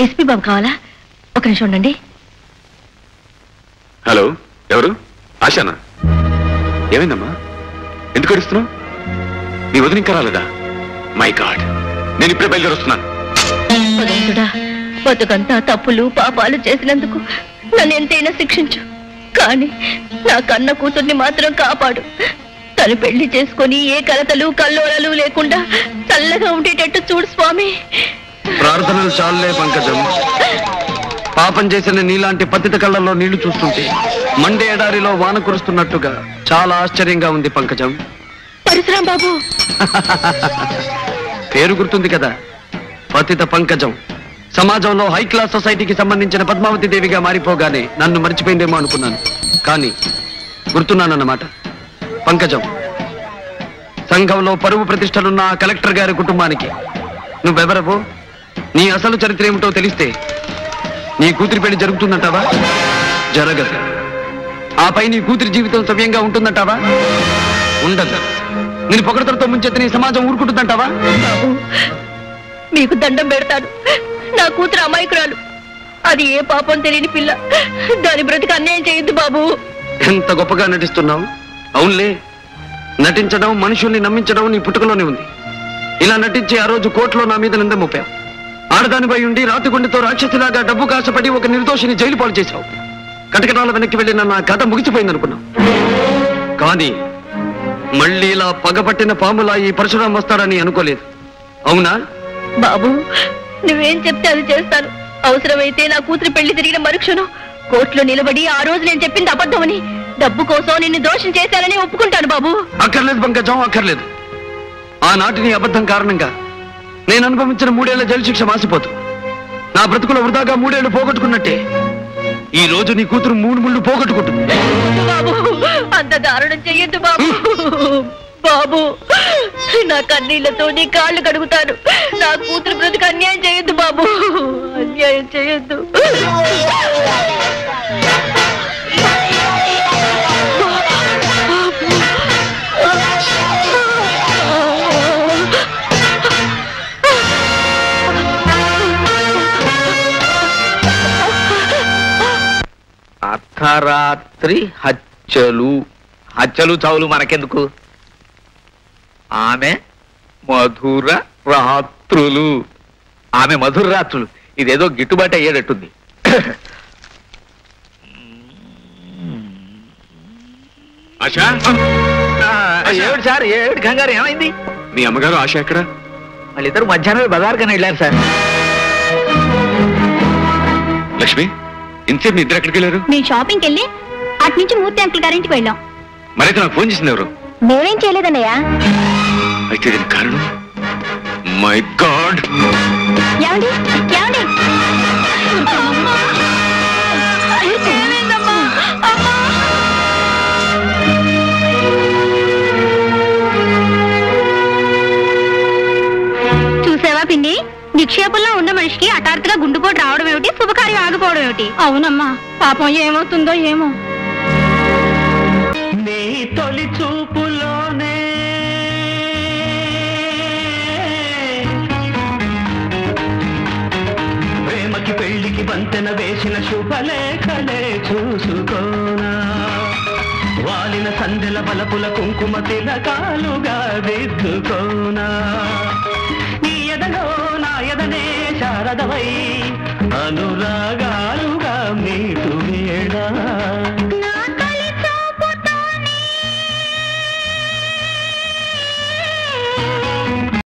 SP బాబు కావాలా ఒక నిమిషం ఉండండి హలో ఎవరు ఆశానా ఏమైందమ్మా ఎందుకు అడుస్తున్నావు నీ వదిన ఇంకా రాలేదా మై గాడ్ నేను ఇప్పుడే బయలుదేరి వస్తున్నాను భగవంతుడా బతుకంతా తప్పులు పాపాలు చేసినందుకు నన్ను ఎంతైనా శిక్షించు కానీ నా కన్న కూతుర్ని మాత్రం కాపాడు తను పెళ్లి చేసుకొని ఏ కలతలు కల్లోలలు లేకుండా చల్లగా ఉండేటట్టు చూడు స్వామి ప్రార్థనలు చాలులే పంకజం పాపం చేసిన నీలాంటి పతిత కళ్ళల్లో నీళ్లు చూస్తుంటే మండే ఎడారిలో వాన కురుస్తున్నట్టుగా చాలా ఆశ్చర్యంగా ఉంది పంకజం పరశురాం బాబు పేరు గుర్తుంది కదా పతిత పంకజం సమాజంలో హై క్లాస్ సొసైటీకి సంబంధించిన పద్మావతి దేవిగా మారిపోగానే నన్ను మర్చిపోయిందేమో అనుకున్నాను కానీ గుర్తున్నానన్నమాట పంకజం సంఘంలో పరువు ప్రతిష్టలున్న ఆ కలెక్టర్ గారి కుటుంబానికి నువ్వెవరవు నీ అసలు చరిత్ర ఏమిటో తెలిస్తే నీ కూతురి పెళ్లి జరుగుతుందంటావా జరగదు ఆపై నీ కూతురి జీవితం సవ్యంగా ఉంటుందంటావా ఉండదు నేను పొగడతలతో ముంచెత్తి నీ సమాజం ఊరుకుంటుందంటావా బాబు మీకు దండం పెడతాను నా కూతురు అమాయకురాలు అది ఏ పాపం తెలియని పిల్ల దాని బ్రతికి అన్యాయం చేయొద్దు బాబు ఎంత గొప్పగా నటిస్తున్నావు అవునులే నటించడం మనుషుల్ని నమ్మించడం నీ పుట్టుకలోనే ఉంది ఇలా నటించి ఆ రోజు కోర్టులో నా మీద నింద మోపావు ఆడదానిపై ఉండి రాతిగుండితో రాక్షసిలాగా డబ్బు కాసపడి ఒక నిర్దోషిని జైలు పాలు చేశావు కటకటాల వెనక్కి వెళ్ళిన నా కథ ముగిసిపోయింది అనుకున్నావు కానీ మళ్ళీ ఇలా పగపట్టిన పాములా ఈ పరశురాం వస్తాడని అనుకోలేదు అవునా బాబు నువ్వేం చెప్తే అది చేస్తాను అవసరమైతే నా కూతురు పెళ్లి తిరిగిన మరుక్షణం కోర్టులో నిలబడి ఆ రోజు నేను చెప్పింది అబద్ధమని డబ్బు కోసం నిన్ను దోషం చేశానని ఒప్పుకుంటాను బాబు అక్కర్లేదు పంకజం అక్కర్లేదు ఆనాటి నీ అబద్ధం కారణంగా నేను అనుభవించిన మూడేళ్ల జైలు శిక్ష మాసిపోతు నా బ్రతుకుల వృధాగా మూడేళ్లు పోగొట్టుకున్నట్టే ఈ రోజు నీ కూతురు మూడు ముళ్ళు పోగొట్టుకుంటుంది బాబు అంత దారుణం చెయ్యొద్దు బాబు బాబు నా కన్నీళ్లతో నీ కాళ్ళు కడుగుతాను నా కూతురు బ్రతుకు అన్యాయం చేయొద్దు బాబు అన్యాయం చేయొద్దు అర్ధరాత్రి హత్యలు హత్యలు చావులు మనకెందుకు ఆమె మధుర రాత్రులు ఆమె మధుర రాత్రులు ఇదేదో గిట్టుబాటు అయ్యేటట్టుంది ఆశా ఆ, ఏమిటి సార్ ఏమిటి కంగారు ఏమైంది మీ అమ్మగారు ఆశ ఎక్కడ వాళ్ళిద్దరు మధ్యాహ్నమే బజార్ కన్నా వెళ్ళారు సార్ లక్ష్మి ఇంతసేపు మీ ఇద్దరు ఎక్కడికి వెళ్ళారు మేము షాపింగ్కి వెళ్ళి అటు నుంచి మూర్తి అంకుల్ గారింటికి వెళ్ళాం మరైతే నాకు ఫోన్ చేసింది ఎవరు మేమేం చేయలేదన్నయ్య అయితే దీని కారణం మై గాడ్ ఏమండి ఏమండి చూసావా పిన్ని నిక్షేపంలో ఉన్న మనిషికి హఠాత్తుగా గుండుపోటు రావడం ఏమిటి శుభకార్యం ఆగిపోవడం ఏమిటి అవునమ్మా పాపం ఏమవుతుందో ఏమో నీ తొలి చూపులోనే ప్రేమకి పెళ్లికి బంతెన వేసిన శుభలేఖలే చూసుకోనా వాలిన సందెల బలపుల కుంకుమ తిలకాలుగా దిద్దుకోనా నీ ఎదలో నా ఎదనే శారదవై అనురాగ